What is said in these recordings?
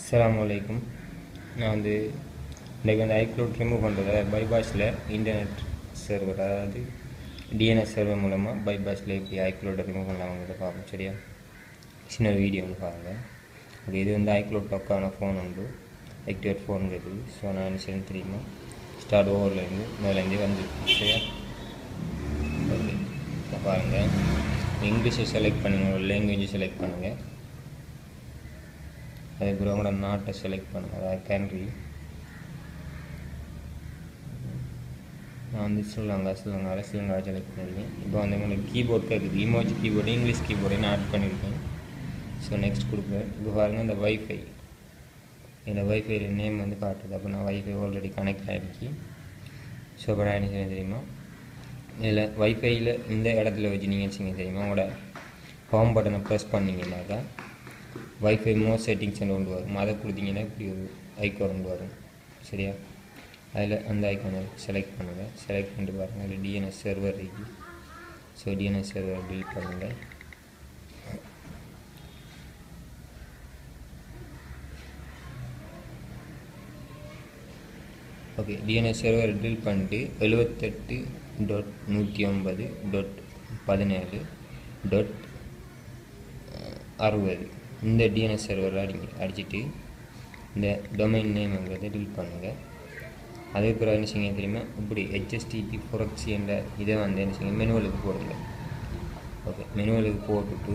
அஸ்ஸலாமு அலைக்கும் நான் வந்து இன்றைக்கு வந்து ஐக்ளவுட் ரிமூவ் பண்ணுறது பைபாஸில் இன்டர்நெட் சர்வர் அதாவது டிஎன்எஸ் சர்வர் மூலமாக பைபாஸில் எப்படி ஐக்ளவுட்டை ரிமூவ் பண்ணலாம்ங்கிறத பார்ப்போம் சரியா சின்ன ஒரு வீடியோ வந்து பாருங்கள் அது இது வந்து ஐக்ளவுட் டொக்கான ஃபோன் உண்டு ஆக்டிவேட் ஃபோன் இருக்குது ஸோ நான் என்ன செய்யணும் தெரியுமா ஸ்டார்ட் ஓவர்லேருந்து மேலேருந்து வந்து சரியா ஓகே இப்போ பாருங்கள் இங்கிலீஷை செலக்ட் பண்ணுங்கள் லாங்குவேஜை செலக்ட் பண்ணுங்கள் அதுக்கப்புறம் உங்களோட நாட்டை செலக்ட் பண்ணுங்கள் அதாவது கண்ட்ரி நான் வந்து ஸ்ரீலங்கா ஸ்ரீலங்காவில் ஸ்ரீலங்கா செலக்ட் பண்ணியிருக்கேன் இப்போ வந்து உங்களுக்கு கீபோர்ட் கேட்குது இமோஜி கீபோர்டு இங்கிலீஷ் கீபோர்டு நான் ஆட் பண்ணியிருக்கேன் ஸோ நெக்ஸ்ட் கொடுக்குறேன் இப்போ பாருங்கள் இந்த வைஃபை இந்த வைஃபை நேம் வந்து காட்டுது அப்போ நான் வைஃபை ஆல்ரெடி கனெக்ட் ஆகிடுச்சு ஸோ இப்போ நான் என்ன செய்ய தெரியுமா இதில் வைஃபையில் இந்த இடத்துல வச்சு நீங்கள் செய்ய தெரியுமா உங்களோட ஹோம் பட்டனை ப்ரெஸ் பண்ணிங்கன்னாக்கா வைஃபை மோர் செட்டிங்ஸ் கொண்டு வரும் அதை கொடுத்தீங்கன்னா இப்படி ஒரு ஐக்கான் கொண்டு வரும் சரியா அதில் அந்த ஐக்கானை செலக்ட் பண்ணுங்கள் செலக்ட் பண்ணிட்டு பாருங்கள் அதில் டிஎன்எஸ் சர்வர் இருக்கு ஸோ டிஎன்எஸ் சர்வர் பில்ட் பண்ணுங்கள் ஓகே டிஎன்எஸ் சர்வர் டில் பண்ணிட்டு எழுபத்தெட்டு டாட் நூற்றி ஐம்பது டாட் பதினேழு டாட் அறுபது இந்த டிஎன்எஸ் சர்வர் அடி அடிச்சுட்டு இந்த டொமைன் நேம்ங்கிறத டில் பண்ணுங்கள் அதுக்கப்புறம் என்ன செய்யுங்க தெரியுமா இப்படி ஹெச்எஸ்டிபி ஃபொரக்ஸி என்ற இதை வந்து என்ன செய்யுங்க மெனுவலுக்கு போடுங்க ஓகே மெனுவலுக்கு போட்டுட்டு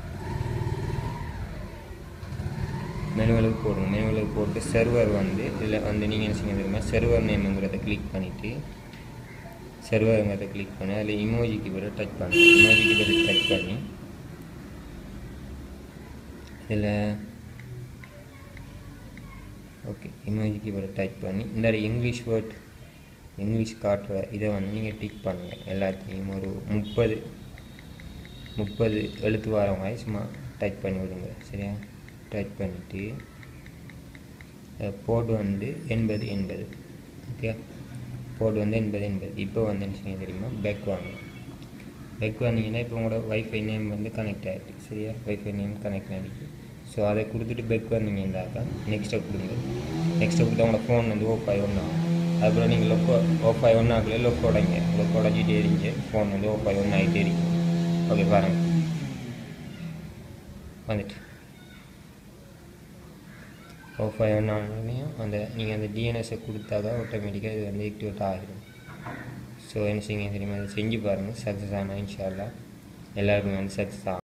மெனுவலுக்கு போடுங்க மெனுவலுக்கு போட்டு சர்வர் வந்து இதில் வந்து நீங்கள் என்ன செய்ய தெரியுமா சர்வர் நேமுங்கிறத கிளிக் பண்ணிவிட்டு சர்வருங்கிறத கிளிக் பண்ணி அதில் இமோஜிக்கு பிற டச் பண்ணி இமோஜிக்கு பிற டச் பண்ணி இதில் ஓகே இமோஜிக்கு பிற டச் பண்ணி இந்த இங்கிலீஷ் வேர்ட் இங்கிலீஷ் காட்டுற இதை வந்து நீங்கள் டிக் பண்ணுங்கள் எல்லாத்தையும் ஒரு முப்பது முப்பது எழுத்து வாரம் சும்மா டச் பண்ணி விடுங்க சரியா டச் பண்ணிவிட்டு போர்டு வந்து எண்பது எண்பது ஓகே போர்டு வந்து எண்பது எண்பது இப்போ வந்து என்ன செய்ய தெரியுமா பேக் வாங்க பேக் வந்தீங்கன்னா இப்போ உங்களோட வைஃபை நேம் வந்து கனெக்ட் ஆகிடுது சரியா வைஃபை நேம் கனெக்ட் ஆகிடுது ஸோ அதை கொடுத்துட்டு பேக் வந்தீங்கன்னாக்கா நெக்ஸ்ட்டை கொடுங்க நெக்ஸ்ட்டை கொடுத்தா உங்களோட ஃபோன் வந்து ஓப் ஆகி ஒன்று ஆகும் அதுக்கப்புறம் நீங்கள் லொக்கோ ஓப் ஆகி ஒன்று ஆகல லொக்கோ உடைங்க லொக்கோ உடஞ்சிட்டு எரிஞ்சு ஃபோன் வந்து ஓப் ஆகி ஒன்று ஆகிட்டு எரிக்கும் ஓகே பாருங்கள் வந்துட்டு ஆஃப் ஆகினாலையும் அந்த நீங்கள் அந்த டிஎன்எஸை கொடுத்தா தான் ஆட்டோமேட்டிக்காக இது வந்து ஆக்டிவேட் ஆகிடும் ஸோ என்ன செய்யுங்க தெரியுமா அதை செஞ்சு பாருங்கள் சக்ஸஸ் ஆனால் இன்ஷால்லா எல்லாருக்குமே வந்து சக்ஸஸ் ஆகும்